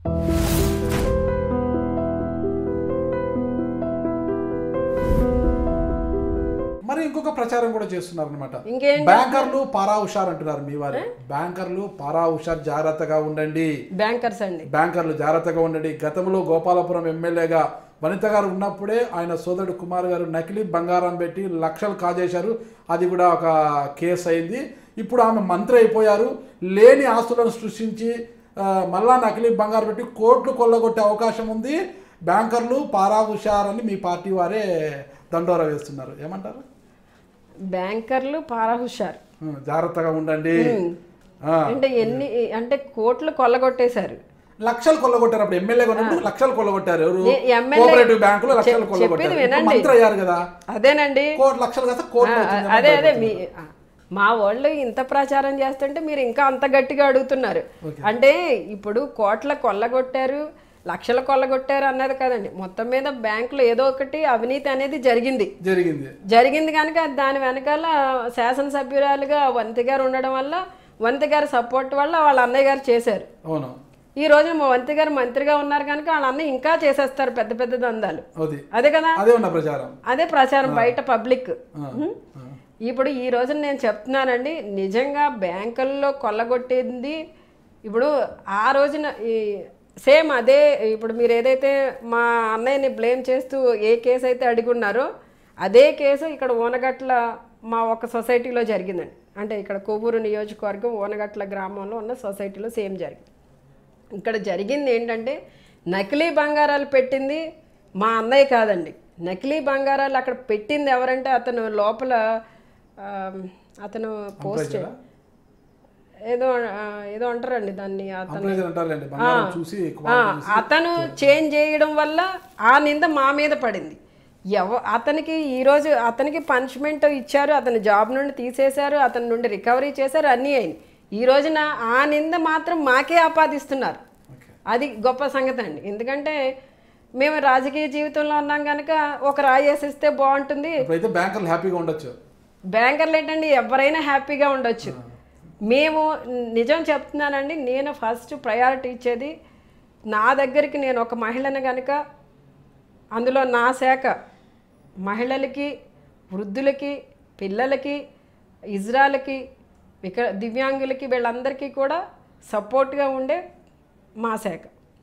మరి ఇంకొక ప్రచారం కూడా చేస్తున్నారు అనమాట ఇంకేం బ్యాంకర్లు పారా హుషార్ అంటున్నారు మీ వారు బ్యాంకర్లు పారా హుషార్ జాగ్రత్తగా ఉండండి బ్యాంకర్స్ అండి బ్యాంకర్లు జాగ్రత్తగా ఉండండి గతంలో గోపాలపురం ఎమ్మెల్యేగా వనిత గారు ఉన్నప్పుడే ఆయన సోదరుడు కుమార్ గారు నకిలీ బంగారం పెట్టి లక్షలు కాజేశారు అది కూడా ఒక కేసు అయింది ఇప్పుడు ఆమె మంత్రి అయిపోయారు లేని ఆస్తులను సృష్టించి ఆ, మళ్ళా నకిలీ బంగారం పెట్టి కోట్లు కొల్లగొట్టే అవకాశం ఉంది బ్యాంకర్లు పారా హుషార్ అని మీ పార్టీ వారే దండోరా వేస్తున్నారు ఏమంటారు బ్యాంకర్లు పారా హుషార్ ఉం, జాగ్రత్తగా ఉండండి ఆ, అంటే ఎన్ని అంటే కోట్లు కొల్లగొట్టేశారు లక్షలు కొల్లగొట్టారు అప్పుడు ఎమ్మెల్యేగా ఉన్నప్పుడు లక్షలు కొల్లగొట్టారు ఎవరు ఏ- ఎమ్మెల్యే కోఆపరేటివ్ బ్యాంకులో లక్షలు చెప్- కొల్లగొట్టారు చెప్పేది ఇప్పుడు వినండి. మంత్రి అయ్యారు కదా అదేనండి కోటి లక్షలు కదా కోట్లు ఆ, అవుతుంది అదే అదే మీ ఆ, మా వాళ్ళు ఇంత ప్రచారం చేస్తుంటే మీరు ఇంకా అంత గట్టిగా అడుగుతున్నారు అంటే ఇప్పుడు కోట్ల కొల్లగొట్టారు లక్షల కొల్లగొట్టారు అన్నది కదండి మొత్తం మీద బ్యాంకులో ఏదో ఒకటి అవినీతి అనేది జరిగింది జరిగింది జరిగింది కనుక దాని వెనకాల శాసనసభ్యురాలుగా వంతి గారు ఉండడం వల్ల వంతి గారి సపోర్ట్ వల్ల వాళ్ళ అన్నయ్య గారు చేశారు అవును ఈ రోజున మా వంతి గారు మంత్రిగా ఉన్నారు కనుక వాళ్ళ అన్నయ్య ఇంకా చేసేస్తారు పెద్ద పెద్ద దందాలు అది అదే కదా అదే ఉన్న ప్రచారం అదే ప్రచారం బయట పబ్లిక్ ఆ, ఆ. ఇప్పుడు ఈ రోజు నేను చెప్తున్నానండి నిజంగా బ్యాంకుల్లో కొల్లగొట్టింది ఇప్పుడు ఆ రోజున ఈ సేమ్ అదే ఇప్పుడు మీరు ఏదైతే మా అన్నయ్యని బ్లేమ్ చేస్తూ ఏ కేసు అయితే అడిగున్నారో అదే కేసు ఇక్కడ ఓనగట్ల మా ఒక సొసైటీలో జరిగిందండి అంటే ఇక్కడ కొవ్వూరు నియోజకవర్గం ఓనగట్ల గ్రామంలో ఉన్న సొసైటీలో సేమ్ జరిగింది ఇక్కడ జరిగింది ఏంటంటే నకిలీ బంగారాలు పెట్టింది మా అన్నయ్య కాదండి నకిలీ బంగారాలు అక్కడ పెట్టింది ఎవరంటే అతను లోపల ఆ, అతను పోస్ట్ అంప్రైజరా? ఏదో ఆ, ఏదో అంటారండి దాన్ని అతను అంప్రైజర్ అంటారులేండి బంగారం చూసి ఆ, కుమారుడు చూసి అతను చేంజ్ చేయడం వల్ల ఆ నింద మా మీద పడింది ఎవ అతనికి ఈరోజు అతనికి పనిష్మెంట్ ఇచ్చారు అతని జాబ్ నుండి తీసేశారు అతని నుండి రికవరీ చేశారు అన్నీ అయింది ఈ రోజున ఆ నింద మాత్రం మాకే ఆపాదిస్తున్నారు ఓకే అది గొప్ప సంగతి అండి ఎందుకంటే మేము రాజకీయ జీవితంలో ఉన్నాం కనుక ఒక రాయి వేసిస్తే బాగుంటుంది ఇప్పుడైతే బ్యాంకర్లు హ్యాపీగా ఉండొచ్చు బ్యాంకర్లు ఏంటండి ఎవరైనా హ్యాపీగా ఉండొచ్చు మేము నిజం చెప్తున్నానండి నేను ఫస్ట్ ప్రయారిటీ ఇచ్చేది నా దగ్గరికి నేను ఒక మహిళను కనుక అందులో నా శాఖ మహిళలకి వృద్ధులకి పిల్లలకి ఇజ్రాలకి విక దివ్యాంగులకి వీళ్ళందరికీ కూడా సపోర్ట్గా ఉండే మా శాఖ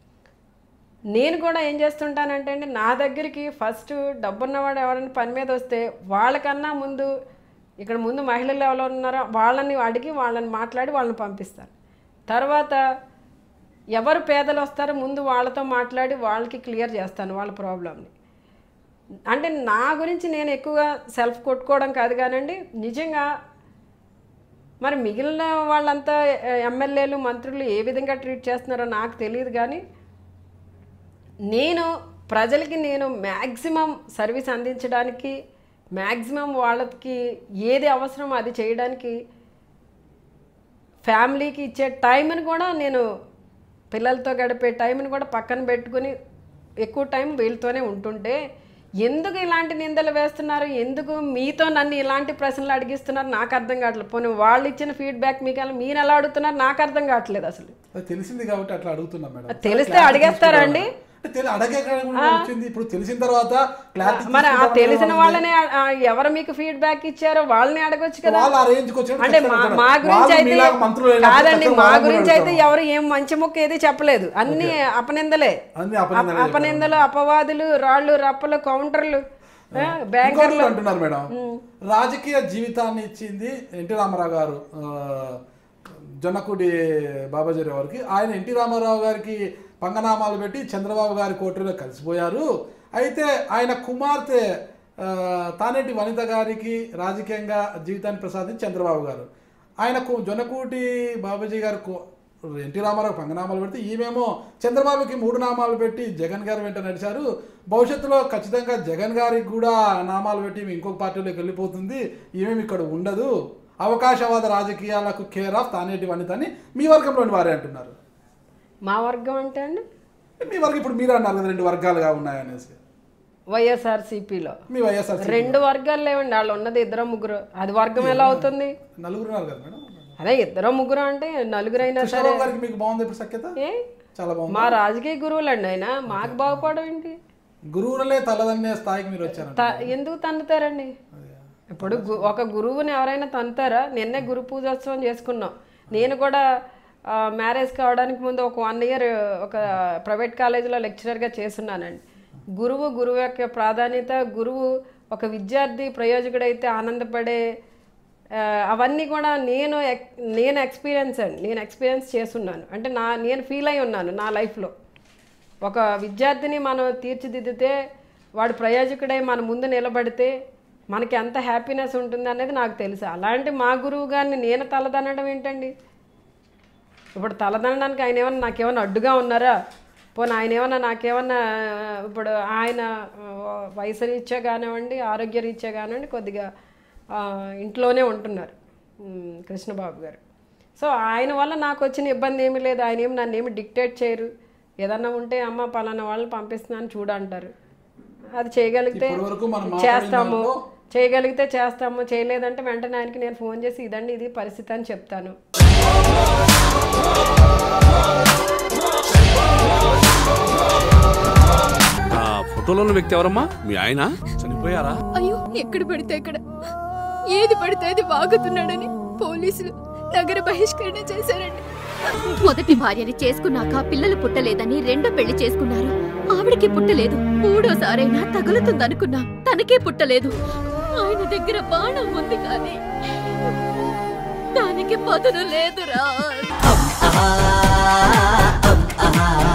నేను కూడా ఏం చేస్తుంటానంటే అండి నా దగ్గరికి ఫస్ట్ డబ్బున్నవాడు ఎవరైనా పని మీద వస్తే వాళ్ళకన్నా ముందు ఇక్కడ ముందు మహిళలు ఎవరు ఉన్నారో వాళ్ళని అడిగి వాళ్ళని మాట్లాడి వాళ్ళని పంపిస్తాను తర్వాత ఎవరు పేదలు వస్తారో ముందు వాళ్ళతో మాట్లాడి వాళ్ళకి క్లియర్ చేస్తాను వాళ్ళ ప్రాబ్లమ్ని అంటే నా గురించి నేను ఎక్కువగా సెల్ఫ్ కొట్టుకోవడం కాదు కానండి నిజంగా మరి మిగిలిన వాళ్ళంతా ఎమ్మెల్యేలు మంత్రులు ఏ విధంగా ట్రీట్ చేస్తున్నారో నాకు తెలియదు కానీ నేను ప్రజలకి నేను మ్యాక్సిమం సర్వీస్ అందించడానికి మ్యాక్సిమం వాళ్ళకి ఏది అవసరమో అది చేయడానికి ఫ్యామిలీకి ఇచ్చే టైంని కూడా నేను పిల్లలతో గడిపే టైంని కూడా పక్కన పెట్టుకుని ఎక్కువ టైం వీళ్ళతోనే ఉంటుంటే ఎందుకు ఇలాంటి నిందలు వేస్తున్నారు ఎందుకు మీతో నన్ను ఇలాంటి ప్రశ్నలు అడిగిస్తున్నారు నాకు అర్థం కావట్లేదు పోనీ వాళ్ళు ఇచ్చిన ఫీడ్బ్యాక్ మీకు ఎలా- మీరు ఎలా అడుగుతున్నారు నాకు అర్థం కావట్లేదు అసలు అది తెలిసింది కాబట్టి అట్లా అడుగుతున్నా మేడం తెలిస్తే అడిగేస్తారండి అంటే తెలి- అడగే కారణం కూడా వచ్చింది ఇప్పుడు తెలిసిన తర్వాత క్లారిటీ మరి ఆ తెలిసిన వాళ్ళనే ఆ- ఆ ఎవరు మీకు ఫీడ్బ్యాక్ ఇచ్చారో వాళ్ళని అడగొచ్చు కదా వాళ్ళు ఆ రేంజ్కి వచ్చారు అంటే మా మా గురించి అయితే కాదండి మా గురించి అయితే ఎవరు ఏం మంచి ముక్క ఏది చెప్పలేదు అన్ని అపనిందలే అన్ని అపనిందలే అప- అపనిందలు అపవాదులు రాళ్ళు రప్పలు కౌంటర్లు ఆ, బ్యాంక్ ఇంకొకటి అంటున్నారు మేడం రాజకీయ జీవితాన్ని ఇచ్చింది ఎన్టీ రామారావు గారు ఆ, జొన్నకుడి బాబాజీ వారికి ఆయన ఎన్టీ రామారావు గారికి పంగనామాలు పెట్టి చంద్రబాబు గారి కోటలో కలిసిపోయారు అయితే ఆయన కుమార్తె ఆ, తానేటి వనిత గారికి రాజకీయంగా జీవితాన్ని ప్రసాదించి చంద్రబాబు గారు ఆయనకు జొన్నకూటి బాబాజీ గారు కో- ఎన్టీ రామారావు పంగనామాలు పెడితే ఈమెమో చంద్రబాబుకి మూడు నామాలు పెట్టి జగన్ గారు వెంట నడిచారు భవిష్యత్తులో ఖచ్చితంగా జగన్ గారికి కూడా నామాలు పెట్టి ఈమె ఇంకొక పార్టీలోకి వెళ్ళిపోతుంది ఈమెమి ఇక్కడ ఉండదు అవకాశవాద రాజకీయాలకు కేర్ ఆఫ్ తానేటి వనిత అని మీ వర్గంలోని వారే అంటున్నారు మా వర్గం అంటే అండి మీ వర్గం ఇప్పుడు మీరు అన్నారు కదా రెండు వర్గాలుగా ఉన్నాయనేసి వైఎస్ఆర్సీపీలో మీ వైఎస్ఆర్ రెండు వర్గాలు లేవండి వాళ్ళు ఉన్నది ఇద్దరు ముగ్గురు అది వర్గం ఎలా అవుతుంది నలుగురు ఉన్నారు కదా మేడం అదే ఇద్దరు ముగ్గురు అంటే నలుగురైనా సరే కృష్ణారావు గారికి మీకు బాగుంది ఇప్పుడు సఖ్యత ఏ చాలా బాగుంది మా రాజకీయ గురువులండి ఆయన మాకు బాగుపడడం ఏంటి గురువులే తలదన్నే స్థాయికి మీరు వచ్చారు త- ఎందుకు తన్నుతారండి ఇప్పుడు గు- ఒక గురువుని ఎవరైనా తంతారా నిన్నే గురు పూజోత్సవం చేసుకున్నాం నేను కూడా ఆ, మ్యారేజ్ కావడానికి ముందు ఒక వన్ ఇయర్ ఒక ప్రైవేట్ కాలేజీలో లెక్చరర్గా చేస్తున్నానండి గురువు గురువు యొక్క ప్రాధాన్యత గురువు ఒక విద్యార్థి ప్రయోజకుడైతే ఆనందపడే ఆ, అవన్నీ కూడా నేను ఎక్- నేను ఎక్స్పీరియన్స్ అండి నేను ఎక్స్పీరియన్స్ చేస్తున్నాను అంటే నా నేను ఫీల్ అయి ఉన్నాను నా లైఫ్లో ఒక విద్యార్థిని మనం తీర్చిదిద్దితే వాడు ప్రయోజకుడై మన ముందు నిలబడితే మనకి ఎంత హ్యాపీనెస్ ఉంటుంది అనేది నాకు తెలుసు అలాంటి మా గురువు గారిని నేను తలదనడం ఏంటండి ఇప్పుడు తలదనడానికి ఆయన ఏమన్నా నాకేమన్నా అడ్డుగా ఉన్నారా పోనీ ఆయన ఏమన్నా నాకేమన్నా ఇప్పుడు ఆయన ఆ, వయసు రీత్యా కానివ్వండి ఆరోగ్య రీత్యా కానివ్వండి కొద్దిగా ఆ, ఇంట్లోనే ఉంటున్నారు ఉమ్, కృష్ణబాబు గారు సో ఆయన వల్ల నాకు వచ్చిన ఇబ్బంది ఏమీ లేదు ఆయన ఏమి నన్ను ఏమి డిక్టేట్ చేయరు ఏదన్నా ఉంటే అమ్మ పలానా వాళ్ళని పంపిస్తున్నాను చూడంటారు అది చేయగలిగితే ఇప్పటివరకు మనం మాట్లాడిన చేస్తాము దాంట్లో చేయగలిగితే చేస్తాము చేయలేదంటే వెంటనే ఆయనకి నేను ఫోన్ చేసి ఇదండి ఇది పరిస్థితి అని చెప్తాను ఆ ఫోటోలో ఉన్న వ్యక్తి ఎవరమ్మా మీ ఆయన చనిపోయారా అయ్యో ఎక్కడ పడితే అక్కడ ఏది పడితే అది వాగుతున్నాడని పోలీసులు నగర బహిష్కరణ చేశారండి మొదటి భార్యని చేసుకున్నాక పిల్లలు పుట్టలేదని రెండో పెళ్లి చేసుకున్నారు ఆవిడకి పుట్టలేదు మూడోసారైనా తగులుతుందనుకున్నాం తనకే పుట్టలేదు ఆయన దగ్గర బాణం ఉంది కానీ దానికి పదును లేదురా ah, ah, ah, ah.